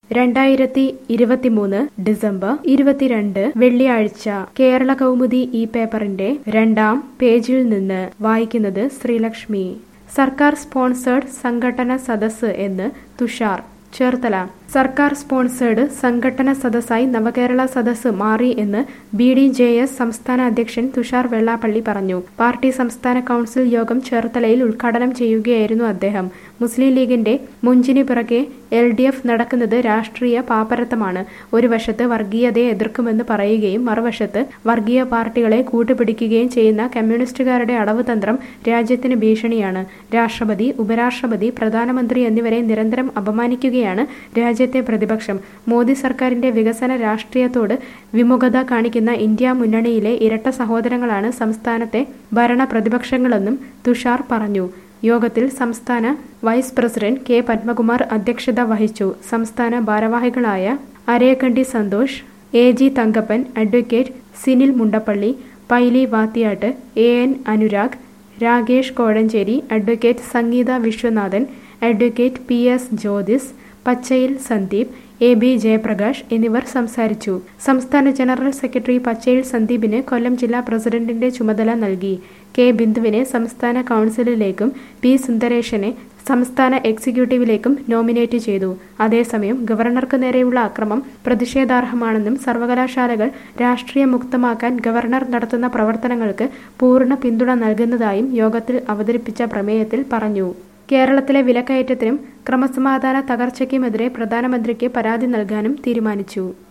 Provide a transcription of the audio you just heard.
രണ്ടായിരത്തി ഇരുപത്തിമൂന്ന് ഡിസംബർ ഇരുപത്തിരണ്ട് വെള്ളിയാഴ്ച കേരള കൗമുദി ഈ പേപ്പറിന്റെ രണ്ടാം പേജിൽ നിന്ന് വായിക്കുന്നത് ശ്രീലക്ഷ്മി സർക്കാർ സ്പോൺസേഡ് സംഘടന സദസ്സ് എന്ന് തുഷാർ ചേർത്തല സർക്കാർ സ്പോൺസേഡ് സംഘടന സദസ്സായി നവകേരള സദസ്സ് മാറി എന്ന് ബി ഡി ജെ എസ് സംസ്ഥാന അധ്യക്ഷൻ തുഷാർ വെള്ളാപ്പള്ളി പറഞ്ഞു പാർട്ടി സംസ്ഥാന കൗൺസിൽ യോഗം ചേർത്തലയിൽ ഉദ്ഘാടനം ചെയ്യുകയായിരുന്നു അദ്ദേഹം മുസ്ലിം ലീഗിന്റെ മുഞ്ചിന് പിറകെ എൽ ഡി എഫ് നടക്കുന്നത് രാഷ്ട്രീയ പാപ്പരത്തമാണ് ഒരു വശത്ത് വർഗീയതയെ എതിർക്കുമെന്ന് പറയുകയും മറുവശത്ത് വർഗീയ പാർട്ടികളെ കൂട്ടുപിടിക്കുകയും ചെയ്യുന്ന കമ്മ്യൂണിസ്റ്റുകാരുടെ അടവ് തന്ത്രം രാജ്യത്തിന് ഭീഷണിയാണ് രാഷ്ട്രപതി ഉപരാഷ്ട്രപതി പ്രധാനമന്ത്രി എന്നിവരെ നിരന്തരം അപമാനിക്കുകയാണ് രാജ്യത്തെ പ്രതിപക്ഷം മോദി സർക്കാരിന്റെ വികസന രാഷ്ട്രീയത്തോട് വിമുഖത കാണിക്കുന്ന ഇന്ത്യ മുന്നണിയിലെ ഇരട്ട സഹോദരങ്ങളാണ് സംസ്ഥാനത്തെ ഭരണ പ്രതിപക്ഷങ്ങളെന്നും തുഷാർ പറഞ്ഞു യോഗത്തിൽ സംസ്ഥാന വൈസ് പ്രസിഡന്റ് കെ പത്മകുമാർ അധ്യക്ഷത വഹിച്ചു സംസ്ഥാന ഭാരവാഹികളായ Arayakkandi Santhosh A G Thankappan advocate Sinil Mundappally Paily Vathiyattu A N Anurag Rakesh Kozhencherry advocate Sangeetha Viswanathan advocate P S Jyothis Pachayil Sandeep A B Jayaprakash എന്നിവർ സംസാരിച്ചു സംസ്ഥാന ജനറൽ സെക്രട്ടറി പച്ചയിൽ സന്ദീപിന് കൊല്ലം ജില്ലാ പ്രസിഡന്റിന്റെ ചുമതല നൽകി കെ ബിന്ദുവിനെ സംസ്ഥാന കൗൺസിലിലേക്കും പി സുന്ദരേശനെ സംസ്ഥാന എക്സിക്യൂട്ടീവിലേക്കും നോമിനേറ്റ് ചെയ്തു അതേസമയം ഗവർണർക്ക് നേരെയുള്ള അക്രമം പ്രതിഷേധാർഹമാണെന്നും സർവകലാശാലകൾ രാഷ്ട്രീയ മുക്തമാക്കാൻ ഗവർണർ നടത്തുന്ന പ്രവർത്തനങ്ങൾക്ക് പൂർണ്ണ പിന്തുണ നൽകുന്നതായും യോഗത്തിൽ അവതരിപ്പിച്ച പ്രമേയത്തിൽ പറഞ്ഞു കേരളത്തിലെ വിലക്കയറ്റത്തിനും ക്രമസമാധാന തകർച്ചയ്ക്കുമെതിരെ പ്രധാനമന്ത്രിക്ക് പരാതി നൽകാനും തീരുമാനിച്ചു